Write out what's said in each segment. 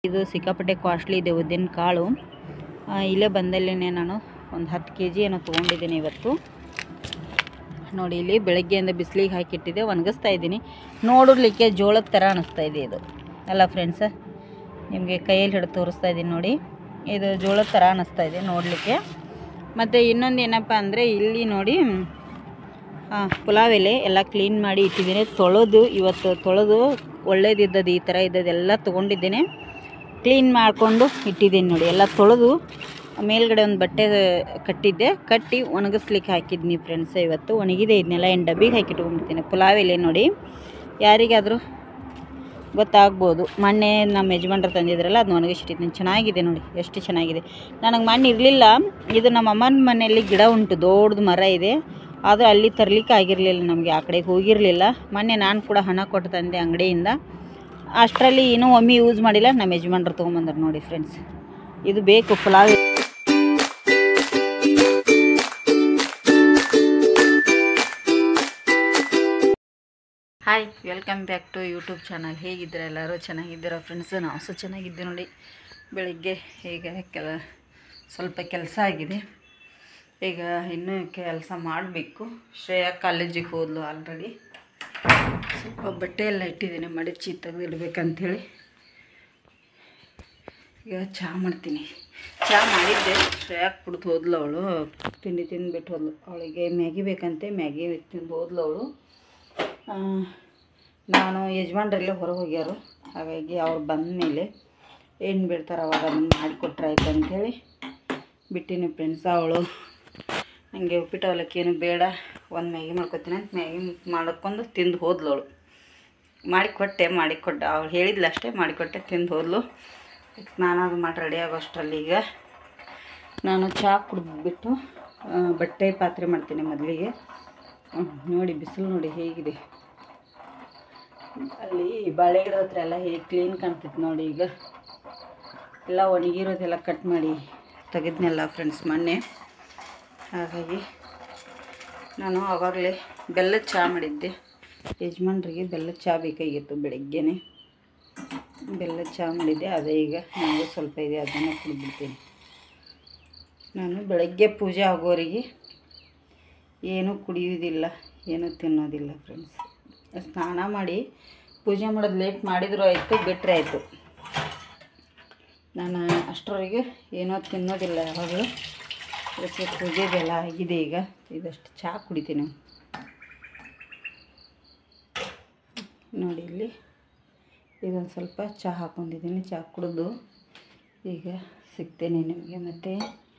ಇದು ಸಿಕ್ಕಾಪಟ್ಟೆ ಕಾಸ್ಟ್ಲಿ ಇದೆ ಉದ್ದಿನ ಕಾಳು ಆ, ಇಲ್ಲೇ ಬಂದಲ್ಲೇ ನಾನು ಒಂದು ಹತ್ತು ಕೆ ಜಿ ಏನೋ ತೊಗೊಂಡಿದ್ದೀನಿ ಇವತ್ತು ನೋಡಿ ಇಲ್ಲಿ ಬೆಳಗ್ಗೆಯಿಂದ ಬಿಸಿಲಿಗೆ ಹಾಕಿಟ್ಟಿದ್ದೆ ಒಣಗಿಸ್ತಾ ಇದ್ದೀನಿ ನೋಡಲಿಕ್ಕೆ ಜೋಳದ ಥರ ಅನ್ನಿಸ್ತಾ ಇದೆ ಇದು ಅಲ್ಲ ಫ್ರೆಂಡ್ಸ ನಿಮಗೆ ಕೈಯಲ್ಲಿ ಹಿಡಿದು ತೋರಿಸ್ತಾ ಇದ್ದೀನಿ ನೋಡಿ ಇದು ಜೋಳದ ಥರ ಅನ್ನಿಸ್ತಾ ಇದೆ ನೋಡಲಿಕ್ಕೆ ಮತ್ತು ಇನ್ನೊಂದು ಏನಪ್ಪ ಅಂದರೆ ಇಲ್ಲಿ ನೋಡಿ ಹಾಂ ಪುಲಾವ್ ಎಲೆ ಎಲ್ಲ ಕ್ಲೀನ್ ಮಾಡಿ ಇಟ್ಟಿದ್ದೀನಿ ತೊಳೆದು ಇವತ್ತು ತೊಳೆದು ಒಳ್ಳೇದಿದ್ದದ್ದು ಈ ಥರ ಇದ್ದದೆಲ್ಲ ತೊಗೊಂಡಿದ್ದೇನೆ ಕ್ಲೀನ್ ಮಾಡಿಕೊಂಡು ಇಟ್ಟಿದ್ದೀನಿ ನೋಡಿ ಎಲ್ಲ ತೊಳೆದು ಮೇಲ್ಗಡೆ ಒಂದು ಬಟ್ಟೆ ಕಟ್ಟಿದ್ದೆ ಕಟ್ಟಿ ಒಣಗಿಸ್ಲಿಕ್ಕೆ ಹಾಕಿದ್ನಿ ಫ್ರೆಂಡ್ಸ್ ಇವತ್ತು ಒಣಗಿದೆ ಇದನ್ನೆಲ್ಲ ಏನು ಡಬ್ಬಿಗೆ ಹಾಕಿಟ್ಕೊಂಡ್ಬಿಡ್ತೀನಿ ಪುಲಾವ್ ಎಲೆ ನೋಡಿ ಯಾರಿಗಾದರೂ ಗೊತ್ತಾಗ್ಬೋದು ಮೊನ್ನೆ ನಮ್ಮ ಯಜಮಾನ್ರು ತಂದಿದ್ರಲ್ಲ ಅದನ್ನ ಒಣಗಿಸಿಟ್ಟಿದ್ದೀನಿ ಚೆನ್ನಾಗಿದೆ ನೋಡಿ ಎಷ್ಟು ಚೆನ್ನಾಗಿದೆ ನನಗೆ ಮಣ್ಣು ಇರಲಿಲ್ಲ ಇದು ನಮ್ಮ ಅಮ್ಮನ ಮನೆಯಲ್ಲಿ ಗಿಡ ಉಂಟು ದೊಡ್ಡದು ಮರ ಇದೆ ಆದರೆ ಅಲ್ಲಿ ತರಲಿಕ್ಕೆ ಆಗಿರಲಿಲ್ಲ ನಮಗೆ ಆ ಕಡೆಗೆ ಹೋಗಿರಲಿಲ್ಲ ಮೊನ್ನೆ ನಾನು ಕೂಡ ಹಣ ಕೊಟ್ಟು ತಂದೆ ಅಂಗಡಿಯಿಂದ ಅಷ್ಟರಲ್ಲಿ ಇನ್ನೂ ಒಮ್ಮೆ ಯೂಸ್ ಮಾಡಿಲ್ಲ ನಮ್ಮ ಯಜಮಾನ್ರು ತೊಗೊಂಬಂದ್ರು ನೋಡಿ ಫ್ರೆಂಡ್ಸ್ ಇದು ಬೇಕು pulao hi welcome back to YouTube channel ಹೇಗಿದ್ದೀರಾ ಎಲ್ಲರೂ ಚೆನ್ನಾಗಿದ್ದೀರಾ ಫ್ರೆಂಡ್ಸ್ ನಾವು ಸಹ ಚೆನ್ನಾಗಿದ್ದೀವಿ ನೋಡಿ ಬೆಳಿಗ್ಗೆ ಈಗ ಕೆಲ ಸ್ವಲ್ಪ ಕೆಲಸ ಆಗಿದೆ ಈಗ ಇನ್ನೂ ಕೆಲಸ ಮಾಡಬೇಕು ಶ್ರೇಯಾ ಕಾಲೇಜಿಗೆ ಹೋದ್ಲು ಆಲ್ರೆಡಿ ಸ್ವಲ್ಪ ಬಟ್ಟೆ ಎಲ್ಲ ಇಟ್ಟಿದ್ದೀನಿ ಮಡಚಿ ತೆಗೆದಿಡ್ಬೇಕಂಥೇಳಿ ಈಗ ಚಹಾ ಮಾಡ್ತೀನಿ ಚಹಾ ಮಾಡಿದ್ದೆ ಶ್ರೇಯಾಕ್ ಕುಡ್ದು ಹೋದ್ಲು ಅವಳು ತಿಂಡಿ ತಿಂದುಬಿಟ್ಟು ಹೋದ್ಲು ಅವಳಿಗೆ ಮ್ಯಾಗಿ ಬೇಕಂತೆ ಮ್ಯಾಗಿ ತಿಂದು ಹೋದ್ಲು ಅವಳು ಆ, ನಾನು ಯಜಮಾನ್ರೆಲ್ಲ ಹೊರಗೆ ಹೋಗ್ಯಾರು ಹಾಗಾಗಿ ಅವ್ರು ಬಂದ ಮೇಲೆ ಏನು ಬಿಡ್ತಾರೆ ಅವಾಗ ಅದನ್ನು ಮಾಡಿಕೊಟ್ರೆ ಆಯ್ತು ಅಂಥೇಳಿ ಬಿಟ್ಟಿನಿ ಫ್ರೆಂಡ್ಸ್ ಅವಳು ನನಗೆ ಉಪ್ಪಿಟ್ಟು ಅವಲಕ್ಕಿ ಏನು ಬೇಡ ಒಂದು ಮ್ಯಾಗಿ ಮಾಡ್ಕೊತೀನಿ ಅಂತ ಮ್ಯಾಗಿ ಮಾಡ್ಕೊಂಡು ತಿಂದು ಹೋದ್ಲು ಅವಳು ಮಾಡಿಕೊಟ್ಟೆ ಮಾಡಿಕೊಟ್ಟೆ ಅವಳು ಹೇಳಿದ್ಲು ಅಷ್ಟೇ ಮಾಡಿಕೊಟ್ಟೆ ತಿಂದು ಹೋದ್ಲು ಸ್ನಾನ ಅದು ಮಾಡಿ ರೆಡಿ ಆಗೋ ಅಷ್ಟರಲ್ಲಿ ಈಗ ನಾನು ಚಹಾ ಕುಡಿದ್ಬಿಟ್ಟು ಆ, ಬಟ್ಟೆ ಪಾತ್ರೆ ಮಾಡ್ತೀನಿ ಮೊದಲಿಗೆ ಹ್ಮ್, ನೋಡಿ ಬಿಸಿಲು ನೋಡಿ ಹೇಗಿದೆ ಅಲ್ಲಿ ಬಾಳೆ ಗಿಡ ಹತ್ರ ಎಲ್ಲ ಹೇಗೆ ಕ್ಲೀನ್ ಕಾಣ್ತೈತೆ ನೋಡಿ ಈಗ ಎಲ್ಲ ಒಣಗಿರೋದೆಲ್ಲ ಕಟ್ ಮಾಡಿ ತೆಗೆದ್ನೆಲ್ಲ ಫ್ರೆಂಡ್ಸ್ ಮೊನ್ನೆ ಹಾಗಾಗಿ ನಾನು ಆವಾಗಲೇ ಬೆಲ್ಲದ ಚಹಾ ಮಾಡಿದ್ದೆ ಯಜಮಾನ್ರಿಗೆ ಬೆಲ್ಲದ ಚಹಾ ಬೇಕಾಗಿತ್ತು ಬೆಳಗ್ಗೆನೆ ಬೆಲ್ಲದ ಚಹಾ ಮಾಡಿದ್ದೆ ಅದೇ ಈಗ ನನಗೆ ಸ್ವಲ್ಪ ಇದೆ ಅದನ್ನು ಕುಡಿದ್ಬಿಡ್ತೀನಿ ನಾನು ಬೆಳಗ್ಗೆ ಪೂಜೆ ಆಗೋರಿಗೆ ಏನೂ ಕುಡಿಯೋದಿಲ್ಲ ಏನೂ ತಿನ್ನೋದಿಲ್ಲ ಫ್ರೆಂಡ್ಸ್ ಸ್ನಾನ ಮಾಡಿ ಪೂಜೆ ಮಾಡೋದು ಲೇಟ್ ಮಾಡಿದರೂ ಆಯಿತು ಬಿಟ್ಟರೆ ಆಯಿತು ನಾನು ಅಷ್ಟರವರೆಗೆ ಏನೋ ತಿನ್ನೋದಿಲ್ಲ ಯಾವಾಗಲೂ ಅದಕ್ಕೆ ಪೂಜೆದೆಲ್ಲ ಆಗಿದೆ ಈಗ ಇದಷ್ಟು ಚಹಾ ಕುಡಿತೀನಿ ನೋಡಿ ಇಲ್ಲಿ ಇದೊಂದು ಸ್ವಲ್ಪ ಚಹಾ ಹಾಕ್ಕೊಂಡಿದ್ದೀನಿ ಚಹಾ ಕುಡಿದು ಈಗ ಸಿಗ್ತೇನೆ ನಿಮಗೆ ಮತ್ತು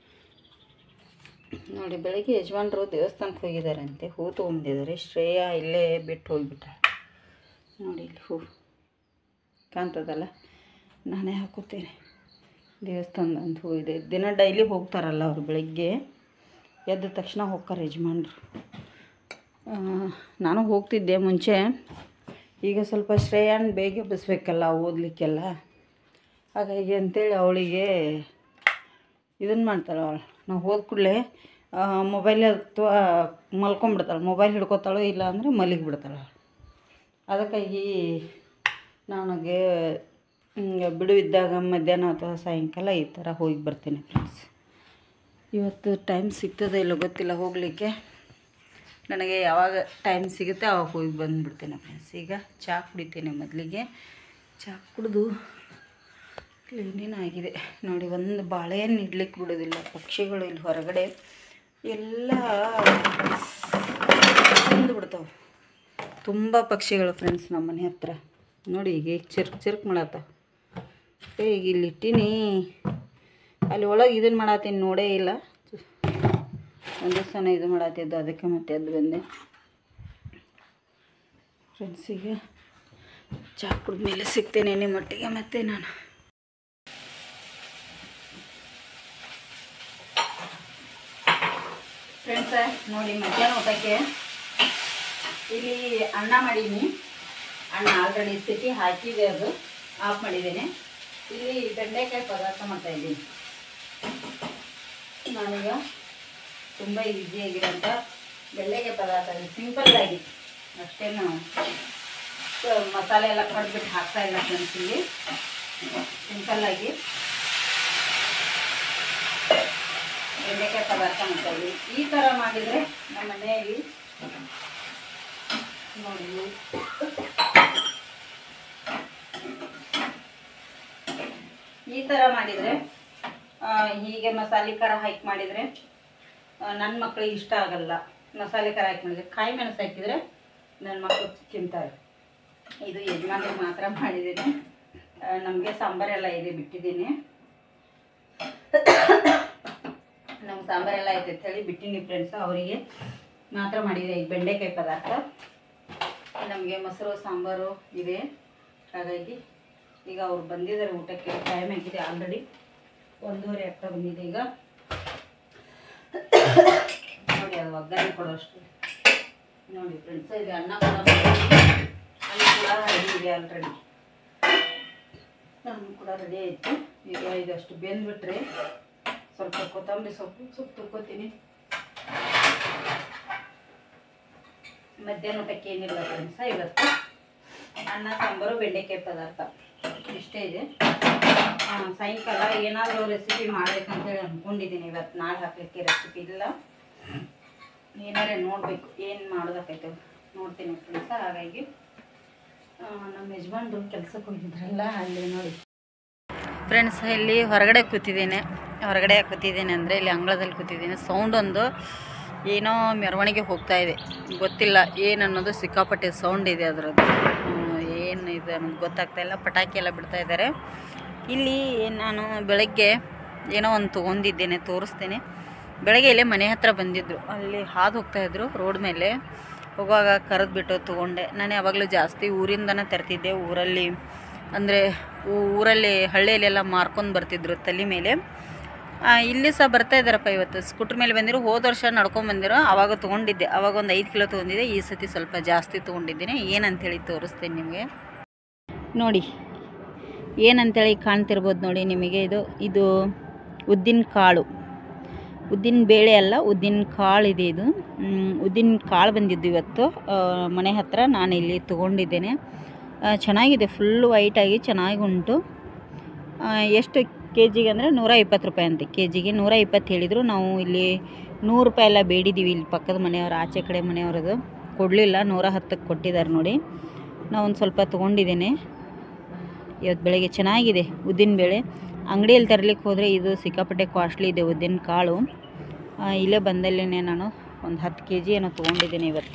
ನೋಡಿ ಬೆಳಗ್ಗೆ ಯಜಮಾನ್ರು ದೇವಸ್ಥಾನಕ್ಕೆ ಹೋಗಿದ್ದಾರಂತೆ ಹೂ ತೊಗೊಂಡಿದ್ದಾರೆ ಶ್ರೇಯಾ ಇಲ್ಲೇ ಬಿಟ್ಟು ಹೋಗಿಬಿಟ್ಟಾಳೆ ನೋಡಿ ಇಲ್ಲಿ ಹೂ ಕಾಣ್ತದಲ್ಲ ನಾನೇ ಹಾಕುತ್ತೇನೆ ದೇವಸ್ಥಾನದಂತ ಹೂ ಇದೆ ದಿನ ಡೈಲಿ ಹೋಗ್ತಾರಲ್ಲ ಅವರು ಬೆಳಗ್ಗೆ ಎದ್ದ ತಕ್ಷಣ ಹೋಗ್ತಾರೆ ಯಜಮಾನ್ರು ಆ, ನಾನು ಹೋಗ್ತಿದ್ದೆ ಮುಂಚೆ ಈಗ ಸ್ವಲ್ಪ ಶ್ರೇಯಾನ್ ಬೇಗ ಎಬ್ಬಿಸ್ಬೇಕಲ್ಲ ಓದಲಿಕ್ಕೆಲ್ಲ ಹಾಗಾಗಿ ಅಂತೇಳಿ ಅವಳಿಗೆ ಇದನ್ನು ಮಾಡ್ತಾಳೆ ಅವಳು ನಾವು ಹೋದ ಕೂಡಲೇ ಮೊಬೈಲ್ ಅಥವಾ ಮಲ್ಕೊಂಬಿಡ್ತಾಳೆ ಮೊಬೈಲ್ ಹಿಡ್ಕೊತಾಳೋ ಇಲ್ಲ ಅಂದರೆ ಮಲಗಿ ಬಿಡ್ತಾಳೆ ಅದಕ್ಕಾಗಿ ನನಗೆ ಹಿಂಗೆ ಬಿಡುವಿದ್ದಾಗ ಮಧ್ಯಾಹ್ನ ಅಥವಾ ಸಾಯಂಕಾಲ ಈ ಥರ ಹೋಗಿ ಬರ್ತೀನಿ ಫ್ರೆಂಡ್ಸ್ ಇವತ್ತು ಟೈಮ್ ಸಿಗ್ತದೆ ಇಲ್ಲ ಗೊತ್ತಿಲ್ಲ ಹೋಗಲಿಕ್ಕೆ ನನಗೆ ಯಾವಾಗ ಟೈಮ್ ಸಿಗುತ್ತೆ ಅವಾಗ ಹೋಗಿ ಬಂದುಬಿಡ್ತೇನೆ ಫ್ರೆಂಡ್ಸ್ ಈಗ ಚಹಾ ಕುಡಿತೇನೆ ಮೊದಲಿಗೆ ಚಹಾ ಕುಡಿದು ಕ್ಲೀನಿನ್ ಆಗಿದೆ ನೋಡಿ ಒಂದು ಬಾಳೆಹಣ್ಣು ಇಡ್ಲಿಕ್ಕೆ ಬಿಡೋದಿಲ್ಲ ಪಕ್ಷಿಗಳು ಇಲ್ಲಿ ಹೊರಗಡೆ ಎಲ್ಲ ತಿಂದು ಬಿಡ್ತಾವೆ ತುಂಬ ಪಕ್ಷಿಗಳು ಫ್ರೆಂಡ್ಸ್ ನಮ್ಮ ಮನೆ ಹತ್ರ ನೋಡಿ ಈಗ ಈಗ ಚಿರ್ಕ್ ಚಿರ್ಕ್ ಮಾಡತ್ತಾವ ಏ ಈಗ ಇಲ್ಲಿ ಇಟ್ಟೀನಿ ಅಲ್ಲಿ ಒಳಗೆ ಇದನ್ನು ಮಾಡತ್ತೀನಿ ನೋಡೇ ಇಲ್ಲ ಒಂದು ದಿವಸನ ಇದು ಮಾಡತ್ತಿದ್ದು ಅದಕ್ಕೆ ಮತ್ತೆ ಎದ್ದು ಬಂದೆ ಫ್ರೆಂಡ್ಸ್ ಈಗ ಚಹಾ ಕುಡಿದ್ಮೇಲೆ ಸಿಗ್ತೇನೆ ನಿಮ್ಮೊಟ್ಟಿಗೆ ಮತ್ತೆ ನಾನು ಫ್ರೆಂಡ್ಸ ನೋಡಿ ಮಧ್ಯಾಹ್ನ ಊಟಕ್ಕೆ ಇಲ್ಲಿ ಅನ್ನ ಮಾಡೀನಿ ಅನ್ನ ಆಲ್ರೆಡಿ ಸಿಟಿ ಹಾಕಿದೆ ಅದು ಆಫ್ ಮಾಡಿದ್ದೇನೆ ಇಲ್ಲಿ ಬೆಂಡೆಕಾಯಿ ಪದಾರ್ಥ ಮಾಡ್ತಾಯಿದ್ದೀನಿ ನಾನೀಗ ತುಂಬ ಈಸಿಯಾಗಿರೋಂಥ ಬೆಂಡೆಕಾಯಿ ಪದಾರ್ಥ ಸಿಂಪಲ್ ಆಗಿ ಅಷ್ಟೇನು ಸೊ, ಮಸಾಲೆ ಎಲ್ಲ ಕಡ್ಬಿಟ್ಟು ಹಾಕ್ತಾ ಇಲ್ಲ ಫ್ರೆಂಡ್ಸ್ ಇಲ್ಲಿ ಸಿಂಪಲ್ಲಾಗಿ ಬೆಂಡೆಕಾಯಿ ಪದಾರ್ಥ ಮಾಡ್ತಾಯಿದ್ವಿ ಈ ಥರ ಮಾಡಿದರೆ ನಮ್ಮ ಮನೆಯಲ್ಲಿ ನೋಡಿ ಈ ಥರ ಮಾಡಿದರೆ ಹೀಗೆ ಮಸಾಲೆ ಖಾರ ಹಾಕಿ ಮಾಡಿದರೆ ನನ್ನ ಮಕ್ಕಳಿಗೆ ಇಷ್ಟ ಆಗಲ್ಲ ಮಸಾಲೆ ಖಾರ ಹಾಕಿ ಮಾಡಿದರೆ ಕಾಯಿ ಮೆಣಸು ಹಾಕಿದರೆ ನನ್ನ ಮಕ್ಕಳು ತಿಂತಾರೆ ಇದು ಯಜಮಾನ್ರಿಗೆ ಮಾತ್ರ ಮಾಡಿದ್ದೀನಿ ನಮಗೆ ಸಾಂಬಾರೆಲ್ಲ ಇದೆ ಬಿಟ್ಟಿದ್ದೀನಿ ನಮ್ಗೆ ಸಾಂಬಾರೆಲ್ಲ ಐತೆ ಅಂತ ಹೇಳಿ ಬಿಟ್ಟಿನಿ ಫ್ರೆಂಡ್ಸ್ ಅವರಿಗೆ ಮಾತ್ರ ಮಾಡಿದೆ ಈ ಬೆಂಡೆಕಾಯಿ ಪದಾರ್ಥ ನಮಗೆ ಮೊಸರು ಸಾಂಬಾರು ಇದೆ ಹಾಗಾಗಿ ಈಗ ಅವ್ರು ಬಂದಿದ್ದಾರೆ ಊಟಕ್ಕೆ ಟೈಮ್ ಆಗಿದೆ ಆಲ್ರೆಡಿ ಒಂದೂವರೆ ಆಗ್ತಾ ಬಂದಿದೆ ಈಗ ನೋಡಿ ಅದು ಒಗ್ಗರಣೆ ಕೊಡೋಷ್ಟು ನೋಡಿ ಫ್ರೆಂಡ್ಸ್ ಇದು ಅನ್ನ ಕೂಡ ಮಾಡಿದ್ದೀನಿ. ಅನ್ನ ಕೂಡ ರೆಡಿ ಇದೆ ಆಲ್ರೆಡಿ ಅನ್ನ ಕೂಡ ರೆಡಿ ಆಯಿತು ಈಗ ಇದಷ್ಟು ಬೆಂದ್ಬಿಟ್ರೆ ಸ್ವಲ್ಪ ಕೊತ್ತಂಬರಿ ಸೊಪ್ಪು ಸೊಪ್ಪು ತುಕ್ಕೋತೀನಿ ಮಧ್ಯಾಹ್ನ ಊಟಕ್ಕೆ ಏನಿಲ್ಲ ಫ್ರೆಂಡ್ಸ ಇವತ್ತು ಅನ್ನ ಸಾಂಬಾರು ಬೆಂಡೆಕಾಯಿ ಪದಾರ್ಥ ಇಷ್ಟೇ ಇದೆ ಆ, ಸಾಯಂಕಾಲ ಏನಾದರೂ ರೆಸಿಪಿ ಮಾಡ್ಬೇಕಂತೇಳಿ ಅಂದ್ಕೊಂಡಿದ್ದೀನಿ ಇವತ್ತು ನಾಳೆ ಹಾಕಲಿಕ್ಕೆ ರೆಸಿಪಿ ಇಲ್ಲ ಏನಾರೇ ನೋಡಬೇಕು ಏನು ಮಾಡೋದಕ್ಕೈತೆ ನೋಡ್ತೀನಿ ಫ್ರೆಂಡ್ಸ ಹಾಗಾಗಿ ಆ, ನಮ್ಮ ಯಜಮಾನ್ರು ಕೆಲ್ಸಕ್ಕೆ ಹೋಗಿದ್ರಲ್ಲ ಅಲ್ಲಿ ನೋಡಿ ಫ್ರೆಂಡ್ಸ್ ಇಲ್ಲಿ ಹೊರಗಡೆ ಕೂತಿದ್ದೇನೆ ಹೊರಗಡೆ ಕೂತಿದ್ದೇನೆ ಅಂದರೆ ಇಲ್ಲಿ ಅಂಗಳದಲ್ಲಿ ಕೂತಿದ್ದೀನಿ ಸೌಂಡ್ ಒಂದು ಏನೋ ಮೆರವಣಿಗೆ ಹೋಗ್ತಾ ಇದೆ ಗೊತ್ತಿಲ್ಲ ಏನು ಅನ್ನೋದು ಸಿಕ್ಕಾಪಟ್ಟೆ ಸೌಂಡ್ ಇದೆ ಅದರದ್ದು ಏನು ಇದೆ ಅನ್ನೋದು ಗೊತ್ತಾಗ್ತಾ ಇಲ್ಲ ಪಟಾಕಿ ಎಲ್ಲ ಬಿಡ್ತಾ ಇದ್ದಾರೆ ಇಲ್ಲಿ ನಾನು ಬೆಳಗ್ಗೆ ಏನೋ ಒಂದು ತೊಗೊಂಡಿದ್ದೇನೆ ತೋರಿಸ್ತೇನೆ ಬೆಳಗ್ಗೆ ಇಲ್ಲೇ ಮನೆ ಹತ್ರ ಬಂದಿದ್ದರು ಅಲ್ಲಿ ಹಾದು ಹೋಗ್ತಾಯಿದ್ರು ರೋಡ್ ಮೇಲೆ ಹೋಗುವಾಗ ಕರೆದ್ಬಿಟ್ಟು ತೊಗೊಂಡೆ ನಾನು ಯಾವಾಗಲೂ ಜಾಸ್ತಿ ಊರಿಂದನೇ ತರ್ತಿದ್ದೆ ಊರಲ್ಲಿ ಅಂದರೆ ಊರಲ್ಲಿ ಹಳ್ಳಿಯಲ್ಲೆಲ್ಲ ಮಾರ್ಕೊಂಡು ಬರ್ತಿದ್ರು ತಲೆ ಮೇಲೆ ಆ, ಇಲ್ಲಿ ಸಹ ಬರ್ತಾ ಇದ್ದಾರಪ್ಪ ಇವತ್ತು ಸ್ಕೂಟ್ರ್ ಮೇಲೆ ಬಂದಿರೋ ಹೋದ ವರ್ಷ ನಡ್ಕೊಂಡು ಬಂದಿರೋ ಆವಾಗ ತೊಗೊಂಡಿದ್ದೆ ಆವಾಗ ಒಂದು ಐದು ಕಿಲೋ ತೊಗೊಂಡಿದ್ದೆ ಈ ಸತಿ ಸ್ವಲ್ಪ ಜಾಸ್ತಿ ತೊಗೊಂಡಿದ್ದೀನಿ ಏನಂತೇಳಿ ತೋರಿಸ್ತೇನೆ ನಿಮಗೆ ನೋಡಿ ಏನಂತೇಳಿ ಕಾಣ್ತಿರ್ಬೋದು ನೋಡಿ ನಿಮಗೆ ಇದು ಇದು ಉದ್ದಿನ ಕಾಳು ಉದ್ದಿನ ಬೇಳೆ ಅಲ್ಲ ಉದ್ದಿನ ಕಾಳು ಇದೆ ಇದು ಮ್, ಉದ್ದಿನ ಕಾಳು ಬಂದಿದ್ದು ಇವತ್ತು ಆ, ಮನೆ ಹತ್ರ ನಾನು ಇಲ್ಲಿ ತೊಗೊಂಡಿದ್ದೇನೆ ಆ, ಚೆನ್ನಾಗಿದೆ ಫುಲ್ಲು ವೈಟಾಗಿ ಚೆನ್ನಾಗಿ ಉಂಟು ಆ, ಎಷ್ಟು ಕೆ ಜಿಗೆ ಅಂದರೆ ನೂರ ಇಪ್ಪತ್ತು ರೂಪಾಯಿ ಅಂತೆ ಕೆ ಜಿಗೆ ನೂರ ಇಪ್ಪತ್ತು ಹೇಳಿದರು ನಾವು ಇಲ್ಲಿ ನೂರು ರೂಪಾಯಿ ಎಲ್ಲ ಬೇಡಿದ್ದೀವಿ ಇಲ್ಲಿ ಪಕ್ಕದ ಮನೆಯವರು ಆಚೆ ಕಡೆ ಮನೆಯವ್ರದ್ದು ಕೊಡಲಿಲ್ಲ ನೂರ ಹತ್ತಕ್ಕೆ ಕೊಟ್ಟಿದ್ದಾರೆ ನೋಡಿ ನಾವು ಒಂದು ಸ್ವಲ್ಪ ತೊಗೊಂಡಿದ್ದೇನೆ ಇವತ್ತು ಬೆಳಗ್ಗೆ ಚೆನ್ನಾಗಿದೆ ಉದ್ದಿನಬೇಳೆ ಅಂಗಡಿಯಲ್ಲಿ ತರಲಿಕ್ಕೆ ಹೋದರೆ ಇದು ಸಿಕ್ಕಾಪಟ್ಟೆ ಕಾಸ್ಟ್ಲಿ ಇದೆ ಉದ್ದಿನ ಕಾಳು ಆ, ಇಲ್ಲೇ ಬಂದಲ್ಲೇ ನಾನು ಒಂದು ಹತ್ತು ಕೆ ಜಿ ಏನೋ ತೊಗೊಂಡಿದ್ದೀನಿ ಇವತ್ತು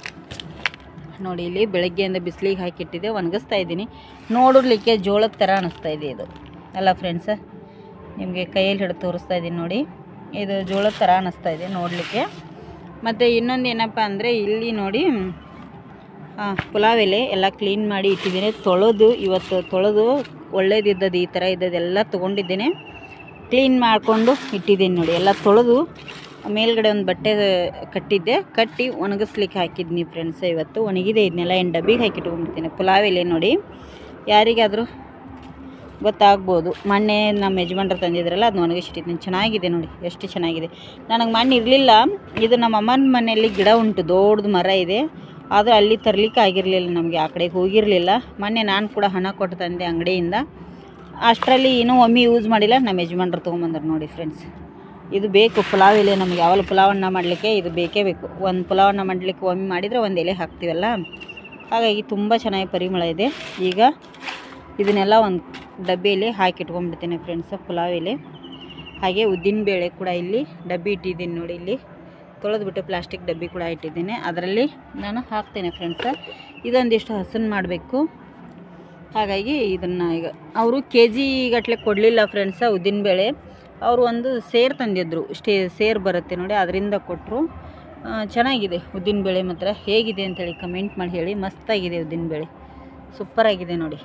ನೋಡಿ ಇಲ್ಲಿ ಬೆಳಗ್ಗೆಯಿಂದ ಬಿಸಿಲಿಗೆ ಹಾಕಿಟ್ಟಿದ್ದೆ ಒಣಗಿಸ್ತಾ ಇದ್ದೀನಿ ನೋಡಲಿಕ್ಕೆ ಜೋಳದ ಥರ ಅನ್ನಿಸ್ತಾ ಇದೆ ಇದು ಅಲ್ಲ ಫ್ರೆಂಡ್ಸ ನಿಮಗೆ ಕೈಯಲ್ಲಿ ಹಿಡಿದು ತೋರಿಸ್ತಾ ಇದ್ದೀನಿ ನೋಡಿ ಇದು ಜೋಳದ ಥರ ಅನ್ನಿಸ್ತಾ ಇದೆ ನೋಡಲಿಕ್ಕೆ ಮತ್ತು ಇನ್ನೊಂದು ಏನಪ್ಪ ಅಂದರೆ ಇಲ್ಲಿ ನೋಡಿ ಹಾಂ ಪುಲಾವ್ ಎಲೆ ಎಲ್ಲ ಕ್ಲೀನ್ ಮಾಡಿ ಇಟ್ಟಿದ್ದೀನಿ ತೊಳೆದು ಇವತ್ತು ತೊಳೆದು ಒಳ್ಳೇದಿದ್ದದ್ದು ಈ ಥರ ಇದ್ದದೆಲ್ಲ ತೊಗೊಂಡಿದ್ದೇನೆ ಕ್ಲೀನ್ ಮಾಡಿಕೊಂಡು ಇಟ್ಟಿದ್ದೀನಿ ನೋಡಿ ಎಲ್ಲ ತೊಳೆದು ಮೇಲ್ಗಡೆ ಒಂದು ಬಟ್ಟೆ ಕಟ್ಟಿದ್ದೆ ಕಟ್ಟಿ ಒಣಗಿಸ್ಲಿಕ್ಕೆ ಹಾಕಿದ್ನಿ ಫ್ರೆಂಡ್ಸ್ ಇವತ್ತು ಒಣಗಿದೆ ಇದನ್ನೆಲ್ಲ ಏನು ಡಬ್ಬಿಗೆ ಹಾಕಿಟ್ಕೊಂಡ್ಬಿಡ್ತೀನಿ ಪುಲಾವ್ ಎಲೆ ನೋಡಿ ಯಾರಿಗಾದರೂ ಗೊತ್ತಾಗ್ಬೋದು ಮೊನ್ನೆ ನಮ್ಮ ಯಜಮಾನ್ರು ತಂದಿದ್ರಲ್ಲ ಅದನ್ನ ಒಣಗಿಸಿಟ್ಟಿದ್ದೀನಿ ಚೆನ್ನಾಗಿದೆ ನೋಡಿ ಎಷ್ಟು ಚೆನ್ನಾಗಿದೆ ನನಗೆ ಮಣ್ಣು ಇರಲಿಲ್ಲ ಇದು ನಮ್ಮ ಅಮ್ಮನ ಮನೆಯಲ್ಲಿ ಗಿಡ ಉಂಟು ದೊಡ್ಡದು ಮರ ಇದೆ ಆದರೆ ಅಲ್ಲಿ ತರಲಿಕ್ಕೆ ಆಗಿರಲಿಲ್ಲ ನಮಗೆ ಆ ಕಡೆಗೆ ಹೋಗಿರಲಿಲ್ಲ ಮೊನ್ನೆ ನಾನು ಕೂಡ ಹಣ ಕೊಟ್ಟು ತಂದೆ ಅಂಗಡಿಯಿಂದ ಅಷ್ಟರಲ್ಲಿ ಇನ್ನೂ ಒಮ್ಮೆ ಯೂಸ್ ಮಾಡಿಲ್ಲ ನಮ್ಮ ಯಜಮಾನ್ರು ತೊಗೊಂಬಂದ್ರು ನೋಡಿ ಫ್ರೆಂಡ್ಸ್ ಇದು ಬೇಕು ಪುಲಾವ್ ಎಲೆ ನಮಗೆ ಯಾವಾಗ ಪುಲಾವನ್ನ ಮಾಡಲಿಕ್ಕೆ ಇದು ಬೇಕೇ ಬೇಕು ಒಂದು ಪುಲಾವನ್ನ ಮಾಡಲಿಕ್ಕೆ ಒಮ್ಮೆ ಮಾಡಿದರೆ ಒಂದು ಎಲೆ ಹಾಕ್ತೀವಲ್ಲ ಹಾಗಾಗಿ ತುಂಬ ಚೆನ್ನಾಗಿ ಪರಿಮಳ ಇದೆ ಈಗ ಇದನ್ನೆಲ್ಲ ಒಂದು ಡಬ್ಬಿಯಲ್ಲಿ ಹಾಕಿ ಇಟ್ಕೊಂಡ್ಬಿಡ್ತೀನಿ ಫ್ರೆಂಡ್ಸ್ ಪುಲಾವ್ ಎಲೆ ಹಾಗೆ ಉದ್ದಿನ ಬೇಳೆ ಕೂಡ ಇಲ್ಲಿ ಡಬ್ಬಿ ಇಟ್ಟಿದ್ದೀನಿ ನೋಡಿ ಇಲ್ಲಿ ತೊಳೆದ್ಬಿಟ್ಟು ಪ್ಲಾಸ್ಟಿಕ್ ಡಬ್ಬಿ ಕೂಡ ಇಟ್ಟಿದ್ದೀನಿ ಅದರಲ್ಲಿ ನಾನು ಹಾಕ್ತೇನೆ ಫ್ರೆಂಡ್ಸ ಇದೊಂದಿಷ್ಟು ಹಸನ್ ಮಾಡಬೇಕು ಹಾಗಾಗಿ ಇದನ್ನು ಈಗ ಅವರು ಕೆ ಜಿ ಗಟ್ಟಲೆ ಕೊಡಲಿಲ್ಲ ಫ್ರೆಂಡ್ಸ ಉದ್ದಿನಬೇಳೆ ಅವರು ಒಂದು ಸೇರು ತಂದಿದ್ದರು ಸ್ಟೇ ಸೇರು ಬರುತ್ತೆ ನೋಡಿ ಅದರಿಂದ ಕೊಟ್ಟರು ಚೆನ್ನಾಗಿದೆ ಉದ್ದಿನಬೇಳೆ ಮಾತ್ರ ಹೇಗಿದೆ ಅಂತೇಳಿ ಕಮೆಂಟ್ ಮಾಡಿ ಹೇಳಿ ಮಸ್ತಾಗಿದೆ ಉದ್ದಿನಬೇಳೆ ಸೂಪರಾಗಿದೆ ನೋಡಿ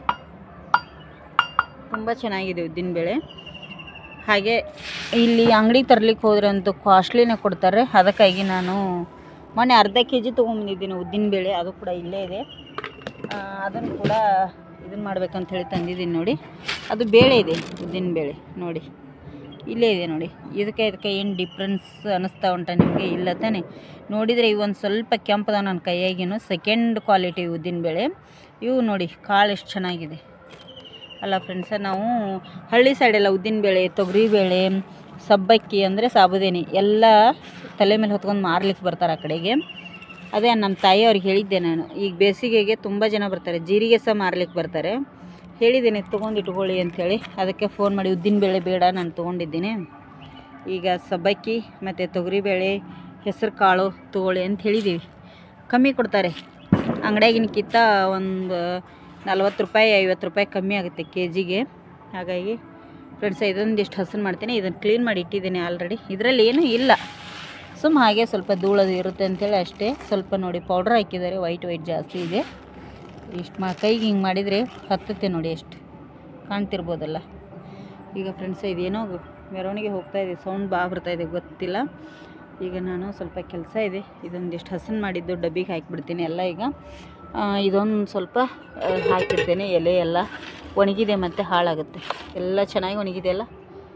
ತುಂಬ ಚೆನ್ನಾಗಿದೆ ಉದ್ದಿನಬೇಳೆ ಹಾಗೆ ಇಲ್ಲಿ ಅಂಗಡಿ ತರ್ಲಿಕ್ಕೆ ಹೋದ್ರೆ ಅಂತೂ ಕಾಸ್ಟ್ಲಿನೇ ಕೊಡ್ತಾರೆ ಅದಕ್ಕಾಗಿ ನಾನು ಮೊನ್ನೆ ಅರ್ಧ ಕೆ ಜಿ ತೊಗೊಂಬಂದಿದ್ದೀನಿ ಉದ್ದಿನಬೇಳೆ ಅದು ಕೂಡ ಇಲ್ಲೇ ಇದೆ ಅದನ್ನು ಕೂಡ ಇದನ್ನು ಮಾಡ್ಬೇಕಂತ ಹೇಳಿ ತಂದಿದ್ದೀನಿ ನೋಡಿ ಅದು ಬೇಳೆ ಇದೆ ಉದ್ದಿನಬೇಳೆ ನೋಡಿ ಇಲ್ಲೇ ಇದೆ ನೋಡಿ ಇದಕ್ಕೆ ಇದಕ್ಕೆ ಏನು ಡಿಫ್ರೆನ್ಸ್ ಅನ್ನಿಸ್ತಾ ಉಂಟ ನಿಮಗೆ ಇಲ್ಲ ತಾನೆ ನೋಡಿದರೆ ಇವು ಒಂದು ಸ್ವಲ್ಪ ಕೆಂಪದ ನನ್ನ ಕೈಯಾಗಿನೂ ಸೆಕೆಂಡ್ ಕ್ವಾಲಿಟಿ ಉದ್ದಿನಬೇಳೆ ಇವು ನೋಡಿ ಕಾಳು ಎಷ್ಟು ಚೆನ್ನಾಗಿದೆ ಅಲ್ಲ ಫ್ರೆಂಡ್ಸ ನಾವು ಹಳ್ಳಿ ಸೈಡೆಲ್ಲ ಉದ್ದಿನಬೇಳೆ ತೊಗರಿಬೇಳೆ ಸಬ್ಬಕ್ಕಿ ಅಂದರೆ ಸಾಬುದೇನಿ ಎಲ್ಲ ತಲೆ ಮೇಲೆ ಹೊತ್ಕೊಂಡು ಮಾರ್ಲಿಕ್ಕೆ ಬರ್ತಾರೆ ಆ ಕಡೆಗೆ ಅದೇ ನಮ್ಮ ತಾಯಿ ಅವ್ರಿಗೆ ಹೇಳಿದ್ದೆ ನಾನು ಈಗ ಬೇಸಿಗೆಗೆ ತುಂಬ ಜನ ಬರ್ತಾರೆ ಜೀರಿಗೆ ಸಹ ಮಾರ್ಲಿಕ್ಕೆ ಬರ್ತಾರೆ ಹೇಳಿದ್ದೀನಿ ತೊಗೊಂಡು ಇಟ್ಕೊಳ್ಳಿ ಅಂಥೇಳಿ ಅದಕ್ಕೆ ಫೋನ್ ಮಾಡಿ ಉದ್ದಿನಬೇಳೆ ಬೇಡ ನಾನು ತೊಗೊಂಡಿದ್ದೀನಿ ಈಗ ಸಬ್ಬಕ್ಕಿ ಮತ್ತು ತೊಗರಿಬೇಳೆ ಹೆಸರು ಕಾಳು ತೊಗೊಳ್ಳಿ ಅಂತ ಹೇಳಿದ್ದೀವಿ ಕಮ್ಮಿ ಕೊಡ್ತಾರೆ ಅಂಗಡಿಯಾಗಿನಕ್ಕಿಂತ ಒಂದು ನಲ್ವತ್ತು ರೂಪಾಯಿ ಐವತ್ತು ರೂಪಾಯಿ ಕಮ್ಮಿ ಆಗುತ್ತೆ ಕೆ ಜಿಗೆ ಹಾಗಾಗಿ ಫ್ರೆಂಡ್ಸ್ ಇದೊಂದಿಷ್ಟು ಹಸನು ಮಾಡ್ತೀನಿ ಇದನ್ನು ಕ್ಲೀನ್ ಮಾಡಿ ಇಟ್ಟಿದ್ದೀನಿ ಆಲ್ರೆಡಿ ಇದರಲ್ಲಿ ಏನೂ ಇಲ್ಲ ಸುಮ್ಮ ಹಾಗೆ ಸ್ವಲ್ಪ ಧೂಳದು ಇರುತ್ತೆ ಅಂತೇಳಿ ಅಷ್ಟೇ ಸ್ವಲ್ಪ ನೋಡಿ ಪೌಡ್ರ್ ಹಾಕಿದ್ದಾರೆ ವೈಟ್ ವೈಟ್ ಜಾಸ್ತಿ ಇದೆ ಇಷ್ಟು ಮಾ ಕೈಗೆ ಹಿಂಗೆ ಮಾಡಿದರೆ ಹತ್ತುತ್ತೆ ನೋಡಿ ಎಷ್ಟು ಕಾಣ್ತಿರ್ಬೋದಲ್ಲ ಈಗ ಫ್ರೆಂಡ್ಸ್ ಇದೇನೋ ಮೆರವಣಿಗೆ ಹೋಗ್ತಾ ಇದೆ ಸೌಂಡ್ ಬಾ ಬರ್ತಾ ಇದೆ ಗೊತ್ತಿಲ್ಲ ಈಗ ನಾನು ಸ್ವಲ್ಪ ಕೆಲಸ ಇದೆ ಇದೊಂದಿಷ್ಟು ಹಸನ್ ಮಾಡಿದ್ದು ಡಬ್ಬಿಗೆ ಹಾಕಿಬಿಡ್ತೀನಿ ಎಲ್ಲ ಈಗ ಆ, ಇದೊಂದು ಸ್ವಲ್ಪ ಆ, ಹಾಕಿಡ್ತೇನೆ ಎಲೆ ಎಲ್ಲ ಒಣಗಿದೆ ಮತ್ತು ಹಾಳಾಗುತ್ತೆ ಎಲ್ಲ ಚೆನ್ನಾಗಿ ಒಣಗಿದೆ ಅಲ್ಲ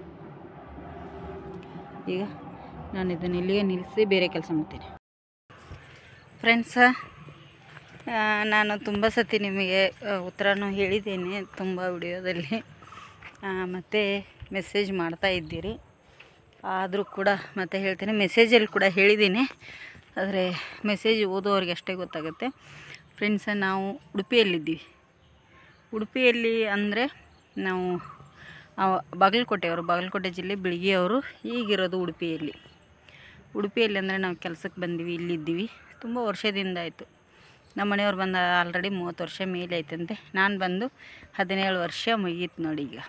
ಈಗ ನಾನು ಇದನ್ನು ಇಲ್ಲಿಗೆ ನಿಲ್ಲಿಸಿ ಬೇರೆ ಕೆಲಸ ಮಾಡ್ತೀನಿ ಫ್ರೆಂಡ್ಸ ನಾನು ತುಂಬ ಸತಿ ನಿಮಗೆ ಆ, ಉತ್ತರನೂ ಹೇಳಿದ್ದೇನೆ ತುಂಬ ವಿಡಿಯೋದಲ್ಲಿ ಮತ್ತು ಮೆಸೇಜ್ ಮಾಡ್ತಾ ಇದ್ದೀರಿ ಆದರೂ ಕೂಡ ಮತ್ತೆ ಹೇಳ್ತೀನಿ ಮೆಸೇಜಲ್ಲಿ ಕೂಡ ಹೇಳಿದ್ದೀನಿ ಆದರೆ ಮೆಸೇಜ್ ಓದೋರಿಗೆ ಅಷ್ಟೇ ಗೊತ್ತಾಗುತ್ತೆ ಫ್ರೆಂಡ್ಸ ನಾವು ಉಡುಪಿಯಲ್ಲಿದ್ದೀವಿ ಉಡುಪಿಯಲ್ಲಿ ಅಂದರೆ ನಾವು ಅವ- ಬಾಗಲಕೋಟೆಯವರು ಬಾಗಲಕೋಟೆ ಜಿಲ್ಲೆ ಬಿಳಿಗಿಯವರು ಈಗಿರೋದು ಉಡುಪಿಯಲ್ಲಿ ಉಡುಪಿಯಲ್ಲಿ ಅಂದರೆ ನಾವು ಕೆಲಸಕ್ಕೆ ಬಂದೀವಿ ಇಲ್ಲಿದ್ದೀವಿ ತುಂಬ ವರ್ಷದಿಂದ ಆಯಿತು ನಮ್ಮ ಮನೆಯವ್ರು ಬಂದ ಆಲ್ರೆಡಿ ಮೂವತ್ತು ವರ್ಷ ಮೇಲೆ ಆಯ್ತಂತೆ ನಾನು ಬಂದು ಹದಿನೇಳು ವರ್ಷ ಮುಗೀತು ನೋಡಿ ಈಗ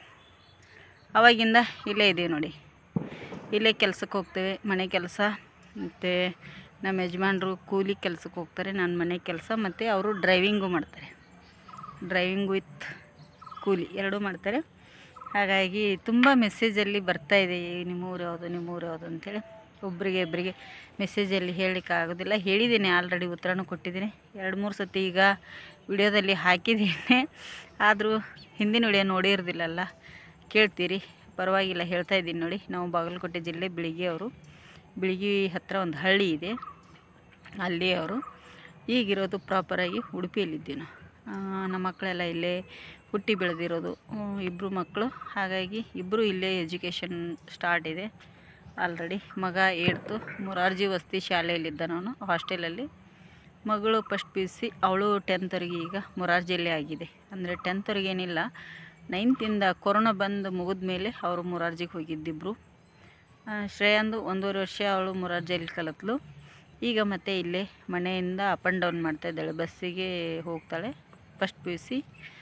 ಅವಾಗಿಂದ ಇಲ್ಲೇ ಇದ್ದೀವಿ ನೋಡಿ ಇಲ್ಲೇ ಕೆಲಸಕ್ಕೆ ಹೋಗ್ತೇವೆ ಮನೆ ಕೆಲಸ ಮತ್ತು ನಮ್ಮ ಯಜಮಾನ್ರು ಕೂಲಿ ಕೆಲಸಕ್ಕೆ ಹೋಗ್ತಾರೆ ನಾನು ಮನೆ ಕೆಲಸ ಮತ್ತು ಅವರು ಡ್ರೈವಿಂಗು ಮಾಡ್ತಾರೆ ಡ್ರೈವಿಂಗ್ ವಿತ್ ಕೂಲಿ ಎರಡೂ ಮಾಡ್ತಾರೆ ಹಾಗಾಗಿ ತುಂಬ ಮೆಸೇಜಲ್ಲಿ ಬರ್ತಾ ಇದೆ ನಿಮ್ಮ ಊರು ಯಾವುದು ನಿಮ್ಮ ಊರು ಯಾವುದು ಅಂತೇಳಿ ಒಬ್ಬರಿಗೆ ಇಬ್ಬರಿಗೆ ಮೆಸೇಜಲ್ಲಿ ಹೇಳಲಿಕ್ಕೆ ಆಗೋದಿಲ್ಲ ಹೇಳಿದ್ದೀನಿ ಆಲ್ರೆಡಿ ಉತ್ತರನೂ ಕೊಟ್ಟಿದ್ದೀನಿ ಎರಡು ಮೂರು ಸತಿ ಈಗ ವಿಡಿಯೋದಲ್ಲಿ ಹಾಕಿದ್ದೀನಿ ಆದರೂ ಹಿಂದಿನ ವಿಡಿಯೋ ನೋಡಿರೋದಿಲ್ಲಲ್ಲ ಕೇಳ್ತೀರಿ ಪರವಾಗಿಲ್ಲ ಹೇಳ್ತಾ ಇದ್ದೀನಿ ನೋಡಿ ನಾವು ಬಾಗಲಕೋಟೆ ಜಿಲ್ಲೆ ಬಿಳಿಗಿ ಅವರು ಬಿಳಿಗಿ ಹತ್ತಿರ ಒಂದು ಹಳ್ಳಿ ಇದೆ ಅಲ್ಲಿ ಅವರು ಈಗಿರೋದು ಪ್ರಾಪರಾಗಿ ಉಡುಪಿಯಲ್ಲಿದ್ದೀವಿ ನಾವು ಆ, ನಮ್ಮ ಮಕ್ಕಳೆಲ್ಲ ಇಲ್ಲೇ ಹುಟ್ಟಿ ಬೆಳೆದಿರೋದು ಇಬ್ಬರು ಮಕ್ಕಳು ಹಾಗಾಗಿ ಇಬ್ಬರು ಇಲ್ಲೇ ಎಜುಕೇಷನ್ ಸ್ಟಾರ್ಟ್ ಇದೆ ಆಲ್ರೆಡಿ ಮಗ ಏಳ್ತು ಮುರಾರ್ಜಿ ವಸತಿ ಶಾಲೆಯಲ್ಲಿದ್ದ ನಾನು ಹಾಸ್ಟೆಲಲ್ಲಿ ಮಗಳು ಫಸ್ಟ್ ಪಿ ಯು ಸಿ ಅವಳು ಟೆಂತ್ವರೆಗೆ ಈಗ ಮುರಾರ್ಜಿಯಲ್ಲೇ ಆಗಿದೆ ಅಂದರೆ ಟೆಂತ್ವರೆಗೆ ಏನಿಲ್ಲ ನೈನ್ತಿಂದ ಕೊರೋನಾ ಬಂದು ಮುಗಿದ ಮೇಲೆ ಅವರು ಮುರಾರ್ಜಿಗೆ ಹೋಗಿದ್ದಿಬ್ಬರು ಶ್ರೇಯಾಂದು ಒಂದೂವರೆ ವರ್ಷ ಅವಳು ಮುರಾರ್ಜಿಯಲ್ಲಿ ಕಲಿತ್ಲು ಈಗ ಮತ್ತೆ ಇಲ್ಲೇ ಮನೆಯಿಂದ ಅಪ್ ಆ್ಯಂಡ್ ಡೌನ್ ಮಾಡ್ತಾ ಇದ್ದಾಳೆ ಬಸ್ಸಿಗೆ ಹೋಗ್ತಾಳೆ first P U C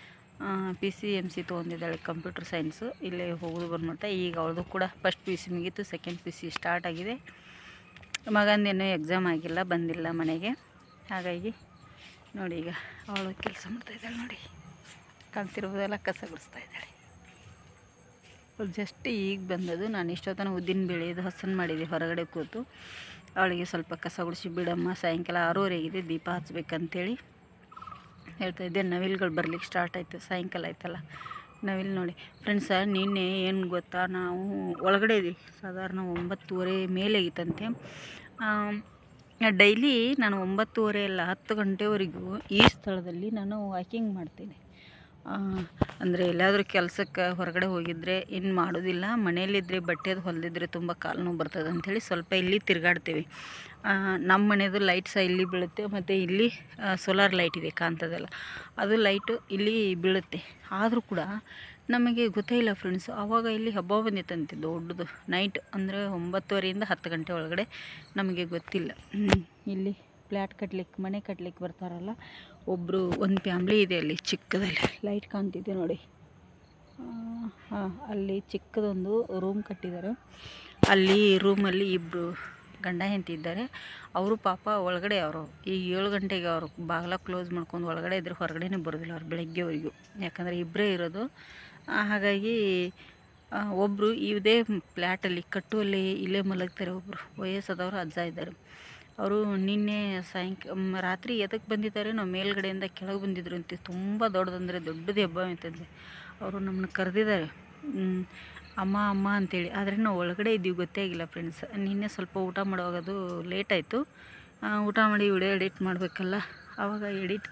P C M C ತೊಗೊಂಡಿದ್ದಾಳೆ ಕಂಪ್ಯೂಟರ್ ಸೈನ್ಸು ಇಲ್ಲೇ ಹೋಗೋದು ಬಂದು ಮಾಡ್ತಾ ಈಗ ಅವಳದು ಕೂಡ ಫಸ್ಟ್ ಪಿ ಯು ಸಿ ಮುಗೀತು second P U C start ಆಗಿದೆ ಮಗಂದೇನೂ ಎಕ್ಸಾಮ್ ಆಗಿಲ್ಲ ಬಂದಿಲ್ಲ ಮನೆಗೆ ಹಾಗಾಗಿ ನೋಡಿ ಈಗ ಅವಳು ಕೆಲಸ ಮಾಡ್ತಾ ಇದ್ದಾಳೆ ನೋಡಿ ಕಾಣ್ತಿರ್ಬೋದೆಲ್ಲ ಕಸ ಗುಡಿಸ್ತಾ ಇದ್ದಾಳೆ ಅವ್ಳು ಜಸ್ಟ್ ಈಗ ಬಂದದು ನಾನು ಇಷ್ಟೊತ್ತನ ಉದ್ದಿನ ಬೇಳೆದು ಹಸನ್ ಮಾಡಿದ್ದೆ ಹೊರಗಡೆ ಕೂತು ಅವಳಿಗೆ ಸ್ವಲ್ಪ ಕಸ ಗುಡಿಸಿ ಬಿಡಮ್ಮ ಸಾಯಂಕಾಲ ಆರೂವರೆಗಿದೆ ದೀಪ ಹಚ್ಬೇಕಂತೇಳಿ ಹೇಳ್ತಾ ಇದ್ದೆ ನವಿಲ್ಗಳು ಬರ್ಲಿಕ್ಕೆ ಸ್ಟಾರ್ಟ್ ಆಯಿತು ಸಾಯಂಕಾಲ ಆಯ್ತಲ್ಲ ನವಿಲ್ ನೋಡಿ ಫ್ರೆಂಡ್ಸ ನಿನ್ನೆ ಏನು ಗೊತ್ತಾ ನಾವು ಒಳಗಡೆ ಇದ್ದೀವಿ ಸಾಧಾರಣ ಒಂಬತ್ತುವರೆ ಮೇಲೆ ಆಗಿತ್ತಂತೆ ಡೈಲಿ ನಾನು ಒಂಬತ್ತುವರೆ ಅಲ್ಲ ಹತ್ತು ಗಂಟೆವರೆಗೂ ಈ ಸ್ಥಳದಲ್ಲಿ ನಾನು ವಾಕಿಂಗ್ ಮಾಡ್ತೀನಿ ಅಂದರೆ ಎಲ್ಲಾದರೂ ಕೆಲಸಕ್ಕೆ ಹೊರಗಡೆ ಹೋಗಿದ್ದರೆ ಇನ್ನು ಮಾಡೋದಿಲ್ಲ ಮನೆಯಲ್ಲಿದ್ದರೆ ಬಟ್ಟೆದು ಹೊಲಿದಿದ್ರೆ ತುಂಬ ಕಾಲು ನೋವು ಬರ್ತದೆ ಅಂಥೇಳಿ ಸ್ವಲ್ಪ ಇಲ್ಲಿ ತಿರುಗಾಡ್ತೀವಿ ಆ, ನಮ್ಮ ಮನೆಯದು ಲೈಟ್ ಸಹ ಇಲ್ಲಿ ಬೀಳುತ್ತೆ ಮತ್ತು ಇಲ್ಲಿ ಸೋಲಾರ್ ಲೈಟ್ ಇದೆ ಕಾಂತದಲ್ಲ ಅದು ಲೈಟು ಇಲ್ಲಿ ಬೀಳುತ್ತೆ ಆದರೂ ಕೂಡ ನಮಗೆ ಗೊತ್ತೇ ಇಲ್ಲ ಫ್ರೆಂಡ್ಸ್ ಆವಾಗ ಇಲ್ಲಿ ಹಬ್ಬ ಬಂದಿತ್ತಂತೆ ದೊಡ್ಡದು ನೈಟ್ ಅಂದರೆ ಒಂಬತ್ತುವರೆಯಿಂದ ಹತ್ತು ಗಂಟೆ ಒಳಗಡೆ ನಮಗೆ ಗೊತ್ತಿಲ್ಲ ಹ್ಮ್. ಇಲ್ಲಿ ಫ್ಲ್ಯಾಟ್ ಕಟ್ಲಿಕ್ಕೆ ಮನೆ ಕಟ್ಲಿಕ್ಕೆ ಬರ್ತಾರಲ್ಲ ಒಬ್ಬರು ಒಂದು ಫ್ಯಾಮ್ಲಿ ಇದೆ ಅಲ್ಲಿ ಚಿಕ್ಕದಲ್ಲಿ ಲೈಟ್ ಕಾಣ್ತಿದೆ ನೋಡಿ ಹಾಂ ಅಲ್ಲಿ ಚಿಕ್ಕದೊಂದು ರೂಮ್ ಕಟ್ಟಿದ್ದಾರೆ ಅಲ್ಲಿ ರೂಮಲ್ಲಿ ಇಬ್ಬರು ಗಂಡ ಹೆಂಡತಿ ಇದ್ದಾರೆ ಅವರು ಪಾಪ ಒಳಗಡೆ ಅವರು ಈ ಏಳು ಗಂಟೆಗೆ ಅವರು ಬಾಗಿಲ ಕ್ಲೋಸ್ ಮಾಡ್ಕೊಂಡು ಒಳಗಡೆ ಇದ್ರೆ ಹೊರಗಡೆನೇ ಬರೋದಿಲ್ಲ ಅವ್ರು ಬೆಳಗ್ಗೆವರೆಗೂ ಯಾಕಂದರೆ ಇಬ್ಬರೇ ಇರೋದು ಆ, ಹಾಗಾಗಿ ಒಬ್ಬರು ಇದೇ ಫ್ಲ್ಯಾಟಲ್ಲಿ ಕಟ್ಟುವಲ್ಲಿ ಇಲ್ಲೇ ಮಲಗ್ತಾರೆ ಒಬ್ಬರು ವಯಸ್ಸಾದವರು ಅಜ್ಜ ಇದ್ದಾರೆ ಅವರು ನಿನ್ನೆ ಸಾಯಂಕ ಮ್, ರಾತ್ರಿ ಎದಕ್ಕೆ ಬಂದಿದ್ದಾರೆ ನಾವು ಮೇಲ್ಗಡೆಯಿಂದ ಕೆಳಗೆ ಬಂದಿದ್ರು ಅಂತೆ ತುಂಬ ದೊಡ್ಡದಂದರೆ ದೊಡ್ಡದು ಹಬ್ಬ ಅಂತಂದರೆ ಅವರು ನಮ್ಮನ್ನ ಕರೆದಿದ್ದಾರೆ ಹ್ಮ್, ಅಮ್ಮ ಅಮ್ಮ ಅಂತೇಳಿ ಆದರೆ ನಾವು ಒಳಗಡೆ ಇದ್ದೀವಿ ಗೊತ್ತೇ ಆಗಿಲ್ಲ ಫ್ರೆಂಡ್ಸ್ ನಿನ್ನೆ ಸ್ವಲ್ಪ ಊಟ ಮಾಡುವಾಗ ಅದು ಲೇಟ್ ಆಯಿತು ಊಟ ಮಾಡಿ ವಿಡಿಯೋ ಎಡಿಟ್ ಮಾಡಬೇಕಲ್ಲ ಆವಾಗ ಎಡಿಟ್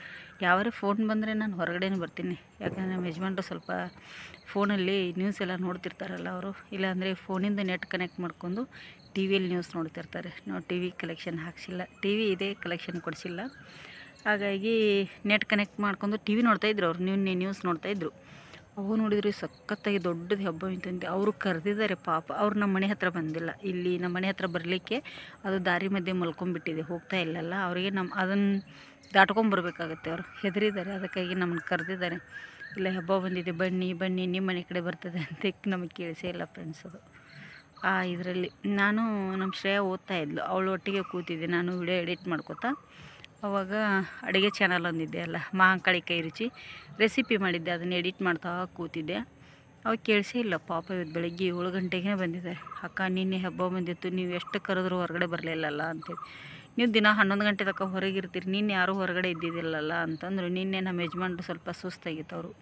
ಯಾವಾರೇ ಫೋನ್ ಬಂದರೆ ನಾನು ಹೊರಗಡೆನೇ ಬರ್ತೀನಿ ಯಾಕಂದರೆ ನಮ್ಮ ಯಜಮಾನ್ರು ಸ್ವಲ್ಪ ಫೋನಲ್ಲಿ ನ್ಯೂಸ್ ಎಲ್ಲ ನೋಡ್ತಿರ್ತಾರಲ್ಲ ಅವರು ಇಲ್ಲಾಂದರೆ ಫೋನಿಂದ ನೆಟ್ ಕನೆಕ್ಟ್ ಮಾಡ್ಕೊಂಡು ಟಿ ವಿಯಲ್ಲಿ ನ್ಯೂಸ್ ನೋಡ್ತಿರ್ತಾರೆ ನಾವು ಟಿ ವಿ ಕಲೆಕ್ಷನ್ ಹಾಕ್ಸಿಲ್ಲ ಟಿ ವಿ ಇದೆ ಕಲೆಕ್ಷನ್ ಕೊಡಿಸಿಲ್ಲ ಹಾಗಾಗಿ ನೆಟ್ ಕನೆಕ್ಟ್ ಮಾಡ್ಕೊಂಡು ಟಿ ವಿ ನೋಡ್ತಾಯಿದ್ರು ಅವ್ರು ನಿನ್ನೆ ನ್ಯೂಸ್ ನೋಡ್ತಾಯಿದ್ರು ಅವು ನೋಡಿದ್ರೆ ಸಖತ್ತಾಗಿ ದೊಡ್ಡದು ಹಬ್ಬ ಇತ್ತಂತೆ ಅವರು ಕರೆದಿದ್ದಾರೆ ಪಾಪ ಅವ್ರು ನಮ್ಮ ಮನೆ ಹತ್ರ ಬಂದಿಲ್ಲ ಇಲ್ಲಿ ನಮ್ಮ ಮನೆ ಹತ್ರ ಬರಲಿಕ್ಕೆ ಅದು ದಾರಿ ಮಧ್ಯೆ ಮಲ್ಕೊಂಡ್ಬಿಟ್ಟಿದೆ ಹೋಗ್ತಾ ಇಲ್ಲಲ್ಲ ಅವರಿಗೆ ನಮ್ಮ ಅದನ್ನು ದಾಟ್ಕೊಂಬರ್ಬೇಕಾಗತ್ತೆ ಅವರು ಹೆದರಿದ್ದಾರೆ ಅದಕ್ಕಾಗಿ ನಮ್ಮನ್ನು ಕರೆದಿದ್ದಾರೆ ಇಲ್ಲ ಹಬ್ಬ ಬಂದಿದೆ ಬನ್ನಿ ಬನ್ನಿ ನಿಮ್ಮ ಮನೆ ಕಡೆ ಬರ್ತದೆ ಅಂತ ನಮಗೆ ಕೇಳಿಸೇ ಇಲ್ಲ ಫ್ರೆಂಡ್ಸ್ ಅದು ಆ ಇದರಲ್ಲಿ ನಾನು ನಮ್ಮ ಶ್ರೇಯ ಓದ್ತಾ ಇದ್ಲು ಅವಳು ಒಟ್ಟಿಗೆ ಕೂತಿದ್ದೆ ನಾನು ವಿಡಿಯೋ ಎಡಿಟ್ ಮಾಡ್ಕೋತಾ ಅವಾಗ ಅಡುಗೆ ಚಾನಲ್ ಒಂದಿದೆ ಅಲ್ಲ ಮಹಾಂಕಾಳಿ ಕೈ ರುಚಿ ರೆಸಿಪಿ ಮಾಡಿದ್ದೆ ಅದನ್ನು ಎಡಿಟ್ ಮಾಡ್ತಾ ಕೂತಿದ್ದೆ ಅವಾಗ ಕೇಳಿಸೇ ಇಲ್ಲ ಪಾಪ ಇವತ್ತು ಬೆಳಗ್ಗೆ ಏಳು ಗಂಟೆಗೆ ಬಂದಿದ್ದಾರೆ ಅಕ್ಕ ನಿನ್ನೆ ಹಬ್ಬ ಬಂದಿತ್ತು ನೀವು ಎಷ್ಟು ಕರೆದ್ರೂ ಹೊರಗಡೆ ಬರಲಿಲ್ಲಲ್ಲ ಅಂತೇಳಿ ನೀವು ದಿನ ಹನ್ನೊಂದು ಗಂಟೆ ತನಕ ಹೊರಗಿರ್ತೀರಿ ನಿನ್ನೆ ಯಾರೂ ಹೊರಗಡೆ ಇದ್ದಿದ್ದಿಲ್ಲಲ್ಲ ಅಂತಂದ್ರು ನಿನ್ನೆ ನಮ್ಮ ಯಜಮಾನ್ರು ಸ್ವಲ್ಪ ಸುಸ್ತಾಗಿತ್ತು ಅವರು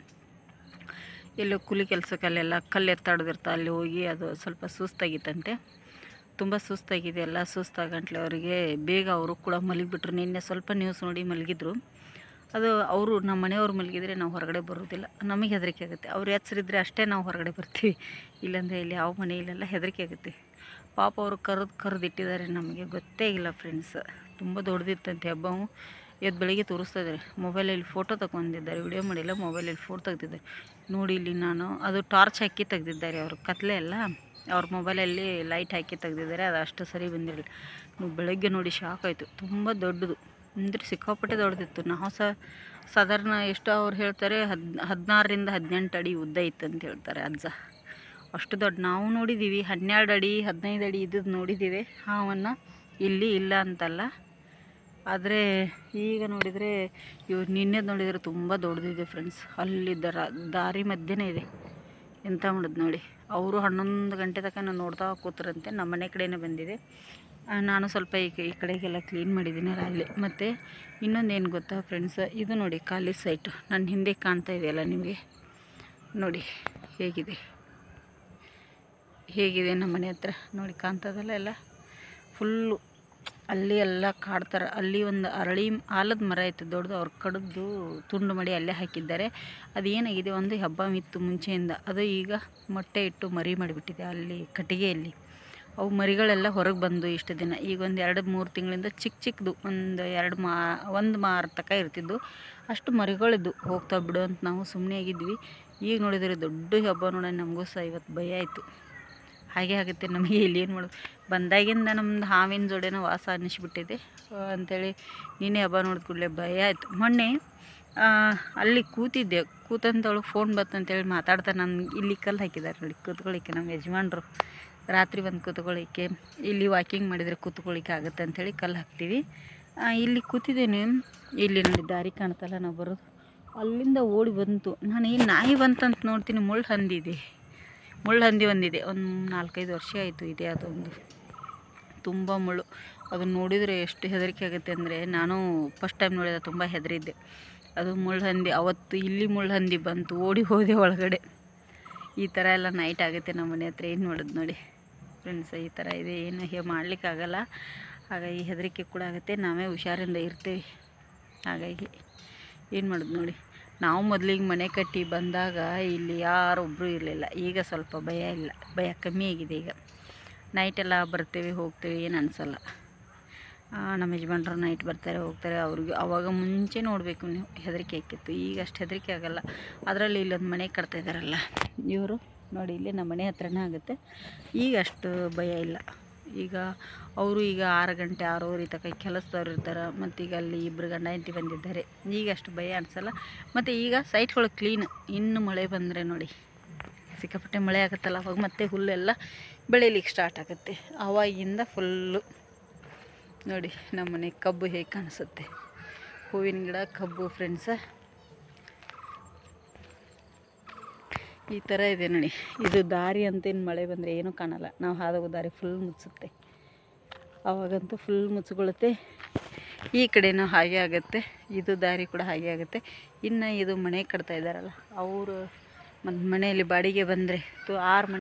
ಎಲ್ಲೋ ಕೂಲಿ ಕೆಲಸಕ್ಕೆ ಅಲ್ಲೆಲ್ಲ ಕಲ್ಲು ಎತ್ತಾಡೋದಿರ್ತ ಅಲ್ಲಿ ಹೋಗಿ ಅದು ಸ್ವಲ್ಪ ಸುಸ್ತಾಗಿತ್ತಂತೆ ತುಂಬ ಸುಸ್ತಾಗಿದೆ ಎಲ್ಲ ಸುಸ್ತಾಗಂಟ್ಲೆ ಅವರಿಗೆ ಬೇಗ ಅವರು ಕೂಡ ಮಲಗಿಬಿಟ್ರು ನಿನ್ನೆ ಸ್ವಲ್ಪ ನ್ಯೂಸ್ ನೋಡಿ ಮಲಗಿದ್ರು ಅದು ಅವರು ನಮ್ಮ ಮನೆಯವ್ರು ಮಲಗಿದ್ರೆ ನಾವು ಹೊರಗಡೆ ಬರೋದಿಲ್ಲ ನಮಗೆ ಹೆದರಿಕೆ ಆಗುತ್ತೆ ಅವ್ರು ಎಚ್ಚರಿದ್ರೆ ಅಷ್ಟೇ ನಾವು ಹೊರಗಡೆ ಬರ್ತೀವಿ ಇಲ್ಲಾಂದರೆ ಇಲ್ಲಿ ಯಾವ ಮನೆ ಇಲ್ಲೆಲ್ಲ ಹೆದರಿಕೆ ಆಗುತ್ತೆ ಪಾಪ ಅವರು ಕರೆದು ಕರೆದಿಟ್ಟಿದ್ದಾರೆ ನಮಗೆ ಗೊತ್ತೇ ಇಲ್ಲ ಫ್ರೆಂಡ್ಸ್ ತುಂಬ ದೊಡ್ಡದಿತ್ತಂತೆ ಹಬ್ಬವು ಇವತ್ತು ಬೆಳಿಗ್ಗೆ ತೋರಿಸ್ತಾ ಇದ್ದಾರೆ ಮೊಬೈಲಲ್ಲಿ ಫೋಟೋ ತಗೊಂಡಿದ್ದಾರೆ ವಿಡಿಯೋ ಮಾಡಿಲ್ಲ ಮೊಬೈಲಲ್ಲಿ ಫೋಟೋ ತೆಗ್ದಿದ್ದಾರೆ ನೋಡಿ ಇಲ್ಲಿ ನಾನು ಅದು ಟಾರ್ಚ್ ಹಾಕಿ ತೆಗ್ದಿದ್ದಾರೆ ಅವರು ಕತ್ಲೆ ಎಲ್ಲ ಅವ್ರ ಮೊಬೈಲಲ್ಲಿ ಲೈಟ್ ಹಾಕಿ ತೆಗ್ದಿದ್ದಾರೆ ಅದು ಅಷ್ಟು ಸರಿ ಬಂದಿರಲಿಲ್ಲ ನೀವು ಬೆಳಗ್ಗೆ ನೋಡಿ ಶಾಕ್ ಆಯಿತು ತುಂಬ ದೊಡ್ಡದು ಅಂದರೆ ಸಿಕ್ಕಾಪಟ್ಟೆ ದೊಡ್ಡದಿತ್ತು ನಾವು ಸಹ ಸಾಧಾರಣ ಎಷ್ಟು ಅವ್ರು ಹೇಳ್ತಾರೆ ಹದ್ ಹದಿನಾರರಿಂದ ಹದಿನೆಂಟು ಅಡಿ ಉದ್ದ ಇತ್ತು ಅಂತ ಹೇಳ್ತಾರೆ ಅಜ್ಜ ಅಷ್ಟು ದೊಡ್ಡ ನಾವು ನೋಡಿದ್ದೀವಿ ಹನ್ನೆರಡು ಅಡಿ ಹದಿನೈದು ಅಡಿ ಇದ್ದದ್ದು ನೋಡಿದ್ದೀವಿ ಹಾವನ್ನು ಇಲ್ಲಿ ಇಲ್ಲ ಅಂತಲ್ಲ ಆದರೆ ಈಗ ನೋಡಿದರೆ ಇವ್ರು ನಿನ್ನೆ ನೋಡಿದರೆ ತುಂಬ ದೊಡ್ಡದಿದೆ ಫ್ರೆಂಡ್ಸ್ ಅಲ್ಲಿ ದರ ದಾರಿ ಮಧ್ಯೆನೇ ಇದೆ ಎಂತ ಮಾಡೋದು ನೋಡಿ ಅವರು ಹನ್ನೊಂದು ಗಂಟೆ ತನಕ ನಾನು ನೋಡ್ತಾ ಕೂತರಂತೆ ನಮ್ಮ ಮನೆ ಕಡೆನೇ ಬಂದಿದೆ ಆ, ನಾನು ಸ್ವಲ್ಪ ಈ ಕ- ಈ ಕಡೆಗೆಲ್ಲ ಕ್ಲೀನ್ ಮಾಡಿದ್ದೀನಿ ಅಲ್ಲಿ ಮತ್ತು ಇನ್ನೊಂದು ಏನು ಗೊತ್ತಾ ಫ್ರೆಂಡ್ಸ್ ಇದು ನೋಡಿ ಖಾಲಿ ಸೈಟು ನನ್ನ ಹಿಂದೆ ಕಾಣ್ತಾ ಇದೆಯಲ್ಲ ನಿಮಗೆ ನೋಡಿ ಹೇಗಿದೆ ಹೇಗಿದೆ ನಮ್ಮ ಮನೆ ಹತ್ರ ನೋಡಿ ಕಾಣ್ತದಲ್ಲ ಎಲ್ಲ ಫುಲ್ಲು ಅಲ್ಲಿ ಎಲ್ಲ ಕಾಡ್ತಾರೆ ಅಲ್ಲಿ ಒಂದು ಅರಳಿ ಆಲದ ಮರ ಇತ್ತು ದೊಡ್ಡದು ಅವ್ರು ಕಡಿದು ತುಂಡು ಮಾಡಿ ಅಲ್ಲೇ ಹಾಕಿದ್ದಾರೆ ಅದು ಏನಾಗಿದೆ ಒಂದು ಹಬ್ಬ ಇತ್ತು ಮುಂಚೆಯಿಂದ ಅದು ಈಗ ಮೊಟ್ಟೆ ಇಟ್ಟು ಮರಿ ಮಾಡಿಬಿಟ್ಟಿದೆ ಅಲ್ಲಿ ಕಟ್ಟಿಗೆಯಲ್ಲಿ ಅವು ಮರಿಗಳೆಲ್ಲ ಹೊರಗೆ ಬಂದು ಇಷ್ಟು ದಿನ ಈಗ ಒಂದು ಎರಡು ಮೂರು ತಿಂಗಳಿಂದ ಚಿಕ್ಕ ಚಿಕ್ಕದು ಒಂದು ಎರಡು ಮಾ ಒಂದು ಮಾರು ತಕ ಇರ್ತಿದ್ದು ಅಷ್ಟು ಮರಿಗಳಿದ್ದು ಹೋಗ್ತಾ ಬಿಡು ಅಂತ ನಾವು ಸುಮ್ಮನೆ ಆಗಿದ್ವಿ ಈಗ ನೋಡಿದರೆ ದೊಡ್ಡ ಹಬ್ಬ ನೋಡಿ ನಮಗೂ ಸಹ ಇವತ್ತು ಭಯ ಆಯಿತು ಹಾಗೆ ಆಗುತ್ತೆ ನಮಗೆ ಇಲ್ಲಿ ಏನು ಮಾಡೋದು ಬಂದಾಗಿಂದ ನಮ್ದು ಹಾವಿನ ಜೋಡಿನ ವಾಸ ಅನ್ನಿಸ್ಬಿಟ್ಟಿದೆ ಆ, ಅಂಥೇಳಿ ನೀನೇ ಹಬ್ಬ ನೋಡಿದ ಕೂಡಲೇ ಭಯ ಆಯಿತು ಮೊನ್ನೆ ಆ, ಅಲ್ಲಿ ಕೂತಿದ್ದೆ ಕೂತಂತವಳು ಫೋನ್ ಬತ್ತಂತೇಳಿ ಮಾತಾಡ್ತಾ ನಾನು ಇಲ್ಲಿ ಕಲ್ಲು ಹಾಕಿದ್ದಾರೆ ನೋಡಿ ಕೂತ್ಕೊಳ್ಳಿಕ್ಕೆ ನಮ್ಮ ಯಜಮಾನ್ರು ರಾತ್ರಿ ಬಂದು ಕೂತ್ಕೊಳ್ಳಿಕ್ಕೆ ಇಲ್ಲಿ ವಾಕಿಂಗ್ ಮಾಡಿದರೆ ಕೂತ್ಕೊಳ್ಳಿಕ್ಕೆ ಆಗುತ್ತೆ ಅಂಥೇಳಿ ಕಲ್ಲು ಹಾಕ್ತೀವಿ ಆ, ಇಲ್ಲಿ ಕೂತಿದ್ದೇನೆ ಇಲ್ಲಿ ನೋಡಿ ದಾರಿ ಕಾಣ್ತಲ್ಲ ನಾವು ಬರೋದು ಅಲ್ಲಿಂದ ಓಡಿ ಬಂತು ನಾನು ಈ ನಾಯಿ ಬಂತಂತ ನೋಡ್ತೀನಿ ಮುಳ್ಳು ಹಂದಿದೆ ಮುಳ್ಳು ಹಂದಿ ಒಂದಿದೆ ಒಂದು ನಾಲ್ಕೈದು ವರ್ಷ ಆಯಿತು ಇದೆ ಅದೊಂದು ತುಂಬ ಮುಳ್ಳು ಅದನ್ನು ನೋಡಿದರೆ ಎಷ್ಟು ಹೆದರಿಕೆ ಆಗುತ್ತೆ ಅಂದರೆ ನಾನು ಫಸ್ಟ್ ಟೈಮ್ ನೋಡಿದ ತುಂಬ ಹೆದರಿದ್ದೆ ಅದು ಮುಳ್ಳು ಹಂದಿ ಅವತ್ತು ಇಲ್ಲಿ ಮುಳ್ಳು ಹಂದಿ ಬಂತು ಓಡಿ ಹೋದೆ ಒಳಗಡೆ ಈ ಥರ ಎಲ್ಲ ನೈಟ್ ಆಗುತ್ತೆ ನಮ್ಮ ಮನೆ ಹತ್ರ ಏನು ಮಾಡೋದು ನೋಡಿ ಫ್ರೆಂಡ್ಸ್ ಈ ಥರ ಇದೆ ಏನು ಹೇ ಮಾಡಲಿಕ್ಕಾಗಲ್ಲ ಹಾಗಾಗಿ ಹೆದರಿಕೆ ಕೂಡ ಆಗುತ್ತೆ ನಾವೇ ಹುಷಾರಿಂದ ಇರ್ತೀವಿ ಹಾಗಾಗಿ ಏನು ಮಾಡೋದು ನೋಡಿ ನಾವು ಮೊದಲಿಗೆ ಮನೆ ಕಟ್ಟಿ ಬಂದಾಗ ಇಲ್ಲಿ ಯಾರೊಬ್ಬರು ಇರಲಿಲ್ಲ ಈಗ ಸ್ವಲ್ಪ ಭಯ ಇಲ್ಲ ಭಯ ಕಮ್ಮಿ ಆಗಿದೆ ಈಗ ನೈಟೆಲ್ಲ ಬರ್ತೀವಿ ಹೋಗ್ತೀವಿ ಏನು ಅನಿಸಲ್ಲ ನಮ್ಮ ಯಜಮಾನ್ರು ನೈಟ್ ಬರ್ತಾರೆ ಹೋಗ್ತಾರೆ ಅವ್ರಿಗೆ ಅವಾಗ ಮುಂಚೆ ನೋಡಬೇಕು ನೀವು ಹೆದರಿಕೆ ಆಕಿತ್ತು ಈಗ ಅಷ್ಟು ಹೆದರಿಕೆ ಆಗಲ್ಲ ಅದರಲ್ಲಿ ಇಲ್ಲೊಂದು ಮನೆ ಕಟ್ತಾ ಇದ್ದಾರಲ್ಲ ಇವರು ನೋಡಿ ಇಲ್ಲಿ ನಮ್ಮ ಮನೆ ಹತ್ರನೇ ಆಗುತ್ತೆ ಈಗ ಅಷ್ಟು ಭಯ ಇಲ್ಲ ಈಗ ಅವರು ಈಗ ಆರು ಗಂಟೆ ಆರೂವರೆ ತನಕ ಕೆಲಸದವ್ರು ಇರ್ತಾರೆ ಮತ್ತು ಈಗ ಅಲ್ಲಿ ಇಬ್ಬರು ಗಂಡ ಹೆಂಡತಿ ಬಂದಿದ್ದಾರೆ ಈಗ ಅಷ್ಟು ಭಯ ಅನಿಸಲ್ಲ ಮತ್ತು ಈಗ ಸೈಟ್ಗಳು ಕ್ಲೀನ್ ಇನ್ನು ಮಳೆ ಬಂದರೆ ನೋಡಿ ಸಿಕ್ಕಾಪಟ್ಟೆ ಮಳೆ ಆಗುತ್ತಲ್ಲ ಅವಾಗ ಮತ್ತೆ ಹುಲ್ಲೆಲ್ಲ ಬೆಳೀಲಿಕ್ಕೆ ಸ್ಟಾರ್ಟ್ ಆಗುತ್ತೆ ಅವಾಗಿಂದ ಫುಲ್ಲು ನೋಡಿ ನಮ್ಮನೆ ಕಬ್ಬು ಹೇಗೆ ಕಾಣಿಸುತ್ತೆ ಹೂವಿನ ಗಿಡ ಕಬ್ಬು ಫ್ರೆಂಡ್ಸ ಈ ಥರ ಇದೆ ನೋಡಿ ಇದು ದಾರಿ ಅಂತೇನು ಮಳೆ ಬಂದರೆ ಏನೂ ಕಾಣಲ್ಲ ನಾವು ಹಾದೋಗೋ ದಾರಿ ಫುಲ್ ಮುಚ್ಚುತ್ತೆ ಅವಾಗಂತೂ ಫುಲ್ ಮುಚ್ಚಿಕೊಳ್ಳುತ್ತೆ ಈ ಕಡೆನೂ ಹಾಗೆ ಆಗುತ್ತೆ ಇದು ದಾರಿ ಕೂಡ ಹಾಗೆ ಆಗುತ್ತೆ ಇನ್ನು ಇದು ಮನೆ ಕಟ್ತಾ ಇದ್ದಾರಲ್ಲ ಅವರು ಮತ್ತು ಮನೆಯಲ್ಲಿ ಬಾಡಿಗೆ ಬಂದರೆ ತು ಆರು ಮನೆ